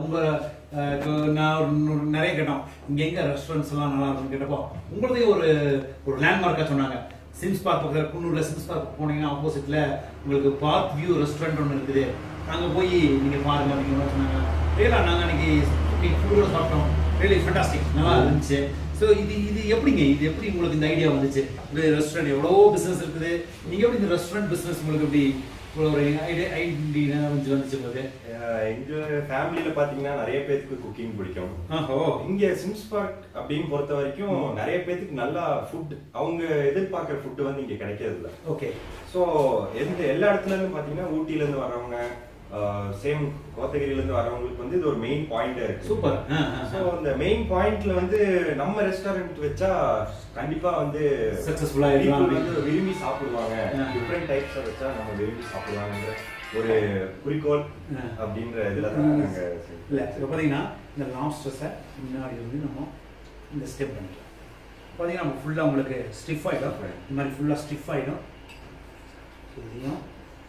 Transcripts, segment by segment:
உங்க அஹ், இப்போ நான் ஒரு நு- நிறைய கேட்டோம் இங்க எங்க ரெஸ்டாரண்ட்ஸ் எல்லாம் நல்லா இருக்கும்னு கேட்டப்போ உங்களதே ஒரு ஒரு லேண்ட்மார்க்கா சொன்னாங்க சிம்ஸ் பார்க் பக்கத்தில் குன்னூர்ல சிம்ஸ் பார்க் போனீங்கன்னா ஆப்போசிட்ல உங்களுக்கு பார்க் வியூ ரெஸ்டாரண்ட் ஒன்று இருக்குது அங்க போய் நீங்க பாருங்க அப்படிங்கிற மாதிரி சொன்னாங்க ரியலா நாங்க அன்னைக்கு ஃபுட்டோட சாப்பிட்டோம் ரியலி ஃபண்டாஸ்டிக் நல்லா இருந்துச்சு ஸோ இது இது எப்படிங்க இது எப்படி உங்களுக்கு இந்த ஐடியா வந்துச்சு இந்த ரெஸ்டாரண்ட் எவ்வளோ பிஸ்னஸ் இருக்குது நீங்க எப்படி இந்த ரெஸ்டாரண்ட் பிஸ்னஸ் உங்களுக்கு எப்படி இவ்வளோ ஒரு ஐடியா ஐடியா வந்து வந்துச்சு உங்களுக்கு அஹ் எங்க ஃபேமிலியில பாத்தீங்கன்னா நிறைய பேருக்கு குக்கிங் பிடிக்கும் ஆஹோ இங்க சிம்ஸ் பார்க் அப்படின்னு பொறுத்த வரைக்கும் நிறைய பேத்துக்கு நல்லா ஃபுட் அவங்க எதிர்பார்க்குற ஃபுட் வந்து இங்க கிடைக்கிறது இல்ல ஓகே ஸோ எந்த எல்லா இடத்துல இருந்து பாத்தீங்கன்னா ஊட்டில இருந்து வர்றவங்க சேம் கோத்தகிரில இருந்து வர்றவங்களுக்கு வந்து இது ஒரு மெயின் பாயிண்டா இருக்கு சூப்பர் ஸோ இந்த மெயின் பாயிண்ட்ல வந்து நம்ம ரெஸ்டாரண்ட் வச்சா கண்டிப்பா வந்து Successful ஆ people இருக்கலாம். வந்து விரும்பி சாப்பிடுவாங்க ஆ. டிஃப்ரெண்ட் டைப்ஸ் வச்சா நம்ம விரும்பி சாப்பிடுவாங்கன்ற ஒரு குறிக்கோள் ஆ. அப்படின்ற இதுல தான் நாங்க இல்லை இப்போ பார்த்தீங்கன்னா இந்த லாப்ஸ்டர்ஸை முன்னாடி வந்து நம்ம இந்த ஸ்டெப் பண்ணிக்கலாம் பார்த்தீங்கன்னா நம்ம ஃபுல்லாக உங்களுக்கு ஸ்டிஃப் ஆகிடும் இந்த மாதிரி ஃபுல்லாக ஸ்டிஃப் ஆகிடும் இதையும்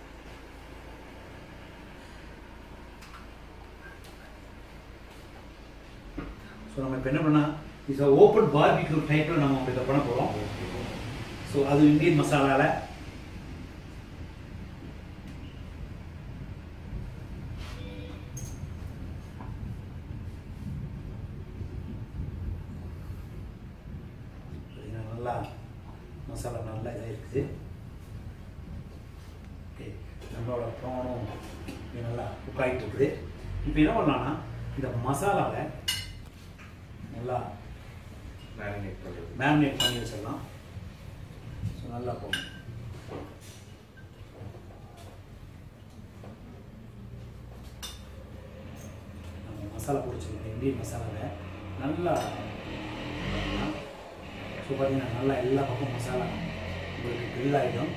ஸோ நம்ம இப்போ என்ன பண்ணால் இஸ் ஓப்பன் பார்பிக்யூ டைப்பில் நம்ம இதை பண்ண போகிறோம் ஸோ அது இந்தியன் மசாலாவில் பார்த்தீங்கன்னா நல்லா மசாலா நல்லா இதாக இருக்குது ஓகே நம்மளோட ப்ரானும் இது நல்லா குக் ஆகிட்டு இருக்குது இப்போ என்ன பண்ணலாம்னா இந்த மசாலாவை நல்லா மேரினேட் பண்றது மேரினேட் பண்ணி வச்சிடலாம் ஸோ நல்லா போகும் நம்ம மசாலா பிடிச்சிருக்கோம் இந்தியன் மசாலாவை நல்லா ஸோ பார்த்தீங்கன்னா நல்லா எல்லா பக்கம் மசாலா உங்களுக்கு grill ஆகிடும்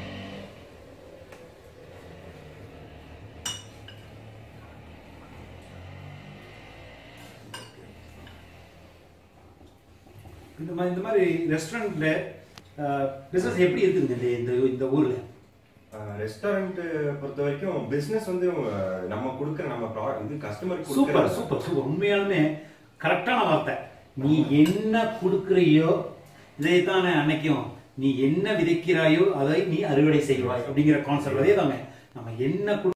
இந்த மாதிரி இந்த மாதிரி ரெஸ்டாரண்ட்ல பிசினஸ் எப்படி இருக்குங்க இந்த இந்த இந்த ஊர்ல ரெஸ்டாரண்ட் பொறுத்த வரைக்கும் பிசினஸ் வந்து அஹ், நம்ம கொடுக்குற நம்ம ப்ரா- இது கஸ்டமருக்கு சூப்பர் சூப்பர் சூப்பர் உண்மையாலுமே கரெக்டான வார்த்தை நீ என்ன கொடுக்குறியோ இதைத்தானே அன்னைக்கும் நீ என்ன விதைக்கிறாயோ அதை நீ அறுவடை செய்வாய் அப்படிங்கிற கான்செப்ட் அதே தாங்க நம்ம என்ன கொடு